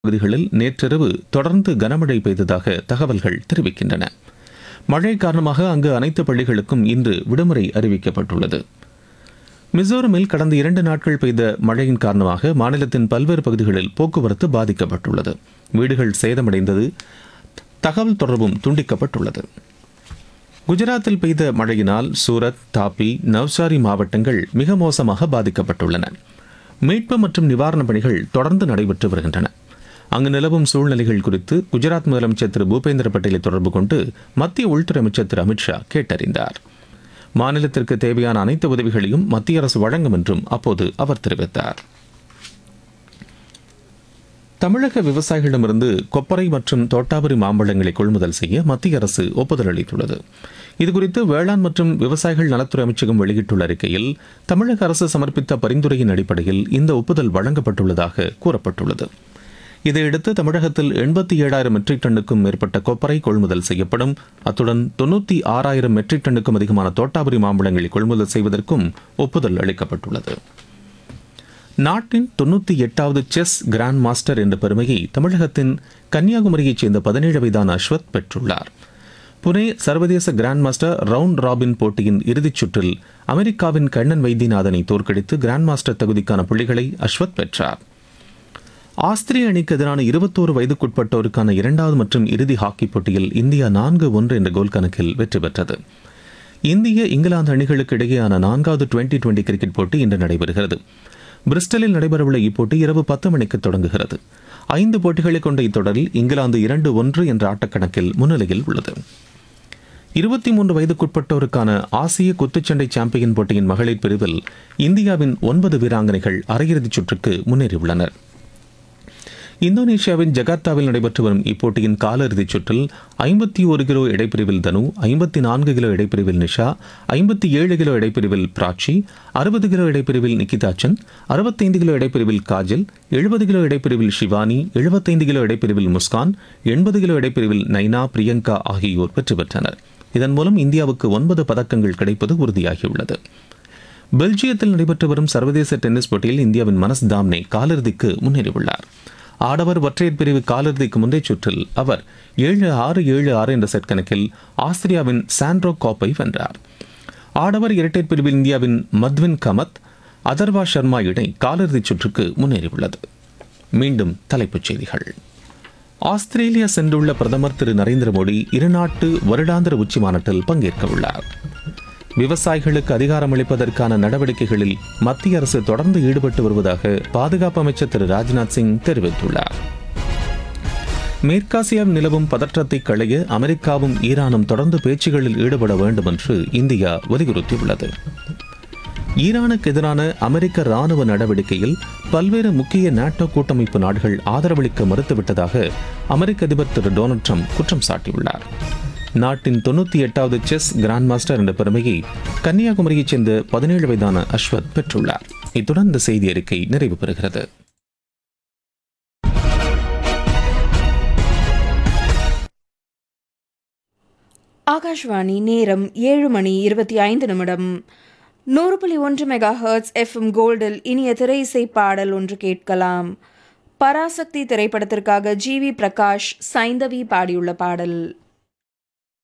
பகுதிகளில் நேற்றிரவு தொடர்ந்து கனமழை பெய்ததாக தகவல்கள் தெரிவிக்கின்றன மழை காரணமாக அங்கு அனைத்து பள்ளிகளுக்கும் இன்று விடுமுறை அறிவிக்கப்பட்டுள்ளது மிசோரமில் கடந்த இரண்டு நாட்கள் பெய்த மழையின் காரணமாக மாநிலத்தின் பல்வேறு பகுதிகளில் போக்குவரத்து பாதிக்கப்பட்டுள்ளது வீடுகள் சேதமடைந்தது தகவல் தொடர்பும் துண்டிக்கப்பட்டுள்ளது குஜராத்தில் பெய்த மழையினால் சூரத் தாப்பி நவ்சாரி மாவட்டங்கள் மிக மோசமாக பாதிக்கப்பட்டுள்ளன மீட்பு மற்றும் நிவாரணப் பணிகள் தொடர்ந்து நடைபெற்று வருகின்றன அங்கு நிலவும் சூழ்நிலைகள் குறித்து குஜராத் முதலமைச்சர் திரு பூபேந்திர பட்டேலை தொடர்பு கொண்டு மத்திய உள்துறை அமைச்சர் திரு அமித்ஷா கேட்டறிந்தார் மாநிலத்திற்கு தேவையான அனைத்து உதவிகளையும் மத்திய அரசு வழங்கும் என்றும் அப்போது அவர் தெரிவித்தார் தமிழக விவசாயிகளிடமிருந்து கொப்பரை மற்றும் தோட்டாபுரி மாம்பழங்களை கொள்முதல் செய்ய மத்திய அரசு ஒப்புதல் அளித்துள்ளது இதுகுறித்து வேளாண் மற்றும் விவசாயிகள் நலத்துறை அமைச்சகம் வெளியிட்டுள்ள அறிக்கையில் தமிழக அரசு சமர்ப்பித்த பரிந்துரையின் அடிப்படையில் இந்த ஒப்புதல் வழங்கப்பட்டுள்ளதாக கூறப்பட்டுள்ளது இதையடுத்து தமிழகத்தில் எண்பத்தி ஏழாயிரம் மெட்ரிக் டன்னுக்கும் மேற்பட்ட கொப்பரை கொள்முதல் செய்யப்படும் அத்துடன் தொண்ணூற்றி ஆறாயிரம் மெட்ரிக் டன்னுக்கும் அதிகமான தோட்டாபுரி மாம்பழங்களை கொள்முதல் செய்வதற்கும் ஒப்புதல் அளிக்கப்பட்டுள்ளது நாட்டின் தொண்ணூற்றி எட்டாவது செஸ் கிராண்ட் மாஸ்டர் என்ற பெருமையை தமிழகத்தின் கன்னியாகுமரியைச் சேர்ந்த பதினேழு வயதான அஸ்வத் பெற்றுள்ளார் புனே சர்வதேச கிராண்ட் மாஸ்டர் ரவுண்ட் ராபின் போட்டியின் இறுதிச் சுற்றில் அமெரிக்காவின் கண்ணன் வைத்தியநாதனை தோற்கடித்து கிராண்ட் மாஸ்டர் தகுதிக்கான புள்ளிகளை அஸ்வத் பெற்றார் ஆஸ்திரிய அணிக்கு எதிரான இருபத்தோரு வயதுக்குட்பட்டோருக்கான இரண்டாவது மற்றும் இறுதி ஹாக்கி போட்டியில் இந்தியா நான்கு ஒன்று என்ற கோல் கணக்கில் வெற்றி பெற்றது இந்திய இங்கிலாந்து அணிகளுக்கு இடையேயான நான்காவது டுவெண்டி டுவெண்டி கிரிக்கெட் போட்டி இன்று நடைபெறுகிறது பிரிஸ்டலில் நடைபெறவுள்ள இப்போட்டி இரவு பத்து மணிக்கு தொடங்குகிறது ஐந்து போட்டிகளை கொண்ட இத்தொடரில் இங்கிலாந்து இரண்டு ஒன்று என்ற ஆட்டக்கணக்கில் முன்னிலையில் உள்ளது இருபத்தி மூன்று வயதுக்குட்பட்டோருக்கான ஆசிய குத்துச்சண்டை சாம்பியன் போட்டியின் மகளிர் பிரிவில் இந்தியாவின் ஒன்பது வீராங்கனைகள் அரையிறுதிச் சுற்றுக்கு முன்னேறியுள்ளனர் இந்தோனேஷியாவின் ஜகார்த்தாவில் நடைபெற்று வரும் இப்போட்டியின் காலிறுதிச் சுற்றில் ஐம்பத்தி ஒரு கிலோ இடைப்பிரிவில் தனு ஐம்பத்தி நான்கு கிலோ இடைப்பிரிவில் நிஷா ஐம்பத்தி ஏழு கிலோ இடைப்பிரிவில் பிராச்சி அறுபது கிலோ இடைப்பிரிவில் நிக்கிதாச்சன் அறுபத்தைந்து கிலோ இடைப்பிரிவில் காஜல் எழுபது கிலோ இடைப்பிரிவில் ஷிவானி எழுபத்தைந்து கிலோ இடைப்பிரிவில் முஸ்கான் எண்பது கிலோ இடைப்பிரிவில் நைனா பிரியங்கா ஆகியோர் வெற்றி பெற்றனர் இதன் மூலம் இந்தியாவுக்கு ஒன்பது பதக்கங்கள் கிடைப்பது உறுதியாகியுள்ளது பெல்ஜியத்தில் நடைபெற்று வரும் சர்வதேச டென்னிஸ் போட்டியில் இந்தியாவின் மனஸ் தாம்னே காலிறுதிக்கு முன்னேறியுள்ளார் ஆடவர் ஒற்றையர் பிரிவு காலிறுதிக்கு முந்தைய சுற்றில் அவர் ஏழு ஆறு ஏழு ஆறு என்ற செட் கணக்கில் ஆஸ்திரியாவின் சாண்ட்ரோ காப்பை வென்றார் ஆடவர் இரட்டையர் பிரிவில் இந்தியாவின் மத்வின் கமத் அதர்வா சர்மா இணை காலிறுதிச் சுற்றுக்கு முன்னேறியுள்ளது மீண்டும் தலைப்புச் செய்திகள் ஆஸ்திரேலியா சென்றுள்ள பிரதமர் திரு நரேந்திர மோடி இருநாட்டு வருடாந்திர உச்சி மாநாட்டில் பங்கேற்க உள்ளார் விவசாயிகளுக்கு அதிகாரமளிப்பதற்கான நடவடிக்கைகளில் மத்திய அரசு தொடர்ந்து ஈடுபட்டு வருவதாக பாதுகாப்பு அமைச்சர் திரு ராஜ்நாத் சிங் தெரிவித்துள்ளார் மேற்காசியாவில் நிலவும் பதற்றத்தை களைய அமெரிக்காவும் ஈரானும் தொடர்ந்து பேச்சுகளில் ஈடுபட வேண்டும் என்று இந்தியா வலியுறுத்தியுள்ளது ஈரானுக்கு எதிரான அமெரிக்க ராணுவ நடவடிக்கையில் பல்வேறு முக்கிய நாட்டோ கூட்டமைப்பு நாடுகள் ஆதரவளிக்க மறுத்துவிட்டதாக அமெரிக்க அதிபர் திரு டொனால்ட் ட்ரம்ப் குற்றம் சாட்டியுள்ளார் நாட்டின் தொண்ணூற்றி எட்டாவது செஸ் கிராண்ட் மாஸ்டர் என்ற பெருமையை கன்னியாகுமரியைச் சேர்ந்த பதினேழு வயதான அஸ்வத் பெற்றுள்ளார் இத்துடன் இந்த செய்தி அறிக்கை நிறைவு பெறுகிறது ஆகாஷ்வாணி நேரம் ஏழு மணி இருபத்தி ஐந்து நிமிடம் நூறு புள்ளி ஒன்று மெகா ஹர்ட்ஸ் எஃப்எம் கோல்டில் இனிய திரை இசை பாடல் ஒன்று கேட்கலாம் பராசக்தி திரைப்படத்திற்காக ஜி வி பிரகாஷ் சைந்தவி பாடியுள்ள பாடல்